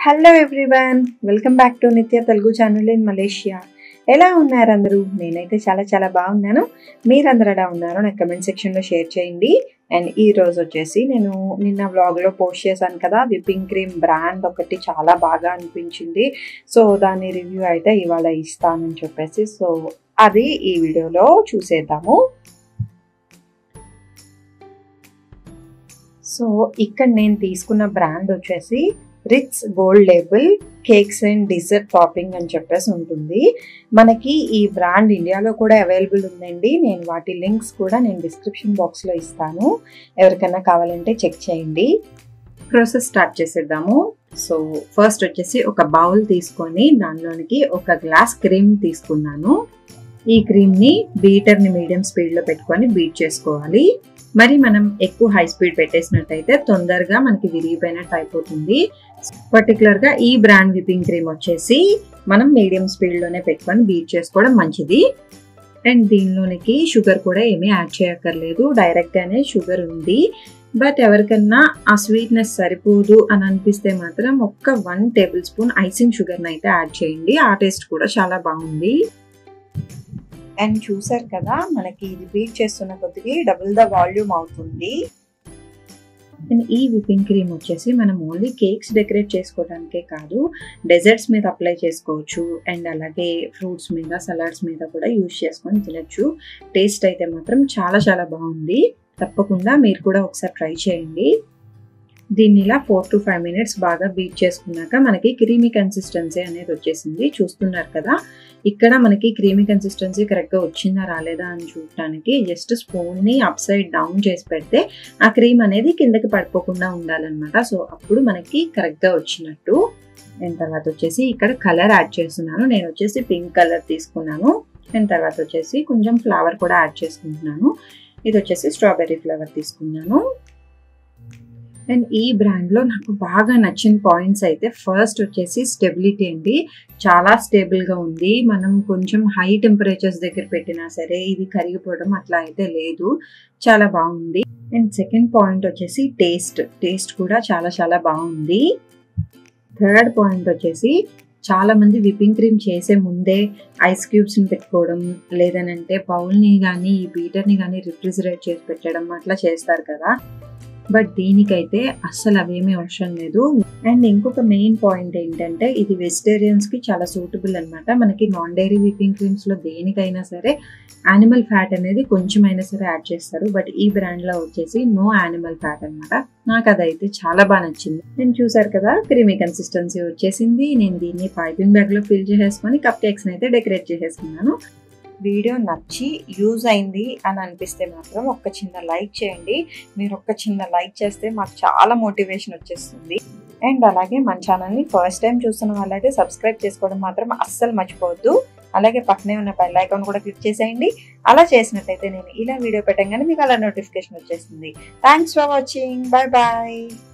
hello everyone welcome back to Nithya Telugu channel in Malaysia ఎలా ఉన్నారు అందరూ నేనైతే చాలా చాలా బాగున్నాను మీరందరూ ఎలా ఉన్నారో నాకు కమెంట్ సెక్షన్లో షేర్ చేయండి అండ్ ఈ రోజు వచ్చేసి నేను నిన్న వ్లాగ్లో పోస్ట్ చేశాను కదా విప్పింగ్ క్రీమ్ బ్రాండ్ ఒకటి చాలా బాగా అనిపించింది సో దాని రివ్యూ అయితే ఇవాళ ఇస్తానని చెప్పేసి సో అది ఈ వీడియోలో చూసేద్దాము సో ఇక్కడ నేను తీసుకున్న బ్రాండ్ వచ్చేసి rich gold label cakes and dessert topping అని చెప్పేసి ఉంటుంది మనకి ఈ బ్రాండ్ ఇండియాలో కూడా అవైలబుల్ ఉందండి నేను వాటి లింక్స్ కూడా నేను డిస్క్రిప్షన్ బాక్స్లో ఇస్తాను ఎవరికైనా కావాలంటే చెక్ చేయండి ప్రాసెస్ స్టార్ట్ చేసేద్దాము సో ఫస్ట్ వచ్చేసి ఒక బౌల్ తీసుకొని దానిలోనికి ఒక గ్లాస్ క్రీమ్ తీసుకున్నాను ఈ క్రీమ్ని బీటర్ని మీడియం స్పీడ్లో పెట్టుకొని బీట్ చేసుకోవాలి మరి మనం ఎక్కువ హై స్పీడ్ పెట్టేసినట్టయితే తొందరగా మనకి విరిగిపోయినట్టు అయిపోతుంది పర్టికులర్గా ఈ బ్రాండ్ విపింగ్ క్రీమ్ వచ్చేసి మనం మీడియం స్పీడ్లోనే పెట్టుకొని బీట్ చేసుకోవడం మంచిది అండ్ దీనిలోనికి షుగర్ కూడా ఏమీ యాడ్ చేయక్కర్లేదు డైరెక్ట్గానే షుగర్ ఉంది బట్ ఎవరికన్నా ఆ స్వీట్నెస్ సరిపోదు అని అనిపిస్తే మాత్రం ఒక్క వన్ టేబుల్ స్పూన్ ఐసింగ్ షుగర్ని అయితే యాడ్ చేయండి ఆ టేస్ట్ కూడా చాలా బాగుంది అండ్ చూసారు కదా మనకి ఇది బీట్ చేస్తున్న కొద్దిగా డబుల్ ద వాల్యూమ్ అవుతుంది అండ్ ఈ విపింగ్ క్రీమ్ వచ్చేసి మనం ఓన్లీ కేక్స్ డెకరేట్ చేసుకోవడానికే కాదు డెజర్ట్స్ మీద అప్లై చేసుకోవచ్చు అండ్ అలాగే ఫ్రూట్స్ మీద సలాడ్స్ మీద కూడా యూజ్ చేసుకొని తినచ్చు టేస్ట్ అయితే మాత్రం చాలా చాలా బాగుంది తప్పకుండా మీరు కూడా ఒకసారి ట్రై చేయండి దీన్ని ఇలా ఫోర్ టు ఫైవ్ మినిట్స్ బాగా బీట్ చేసుకున్నాక మనకి క్రీమీ కన్సిస్టెన్సీ అనేది వచ్చేసింది చూస్తున్నారు కదా ఇక్కడ మనకి క్రీమీ కన్సిస్టెన్సీ కరెక్ట్గా వచ్చిందా రాలేదా అని చూడటానికి జస్ట్ స్పూన్ని అప్ సైడ్ డౌన్ చేసి పెడితే ఆ క్రీమ్ అనేది కిందకి పడిపోకుండా ఉండాలన్నమాట సో అప్పుడు మనకి కరెక్ట్గా వచ్చినట్టు అండ్ తర్వాత వచ్చేసి ఇక్కడ కలర్ యాడ్ చేస్తున్నాను నేను వచ్చేసి పింక్ కలర్ తీసుకున్నాను అండ్ తర్వాత వచ్చేసి కొంచెం ఫ్లవర్ కూడా యాడ్ చేసుకుంటున్నాను ఇది వచ్చేసి స్ట్రాబెర్రీ ఫ్లేవర్ తీసుకున్నాను అండ్ ఈ బ్రాండ్లో నాకు బాగా నచ్చిన పాయింట్స్ అయితే ఫస్ట్ వచ్చేసి స్టెబిలిటీ అండి చాలా స్టేబుల్గా ఉంది మనం కొంచెం హై టెంపరేచర్స్ దగ్గర పెట్టినా సరే ఇది కరిగిపోవడం అట్లా అయితే లేదు చాలా బాగుంది అండ్ సెకండ్ పాయింట్ వచ్చేసి టేస్ట్ టేస్ట్ కూడా చాలా చాలా బాగుంది థర్డ్ పాయింట్ వచ్చేసి చాలా మంది విపింగ్ క్రీమ్ చేసే ముందే ఐస్ క్యూబ్స్ని పెట్టుకోవడం లేదనంటే బౌల్ని కానీ ఈ బీటర్ని కానీ రిఫ్రిజిరేట్ చేసి పెట్టడం అట్లా చేస్తారు కదా బట్ దీనికైతే అస్సలు అవేమీ అవసరం లేదు అండ్ ఇంకొక మెయిన్ పాయింట్ ఏంటంటే ఇది వెజిటేరియన్స్కి చాలా సూటబుల్ అనమాట మనకి నాన్ డైరీ విపింగ్ క్రీమ్స్లో దేనికైనా సరే యానిమల్ ఫ్యాట్ అనేది కొంచెమైనా సరే యాడ్ చేస్తారు బట్ ఈ బ్రాండ్లో వచ్చేసి నో యానిమల్ ఫ్యాట్ అనమాట నాకు అదైతే చాలా బాగా నచ్చింది నేను చూసారు కదా క్రీమీ కన్సిస్టెన్సీ వచ్చేసింది నేను దీన్ని పైపింగ్ బ్యాగ్లో ఫిల్ చేసేసుకొని కప్ కేక్స్ని అయితే డెకరేట్ చేసేసుకున్నాను వీడియో నచ్చి యూజ్ అయింది అని అనిపిస్తే మాత్రం ఒక్క చిన్న లైక్ చేయండి మీరు ఒక్క చిన్న లైక్ చేస్తే మాకు చాలా మోటివేషన్ వచ్చేస్తుంది అండ్ అలాగే మన ఛానల్ని ఫస్ట్ టైం చూస్తున్న వాళ్ళైతే సబ్స్క్రైబ్ చేసుకోవడం మాత్రం అస్సలు మర్చిపోవద్దు అలాగే పక్కనే ఉన్న బెల్ ఐకాన్ కూడా క్లిక్ చేసేయండి అలా చేసినట్టయితే నేను ఇలా వీడియో పెట్టగానే మీకు అలా నోటిఫికేషన్ వచ్చేస్తుంది thanks for watching bye bye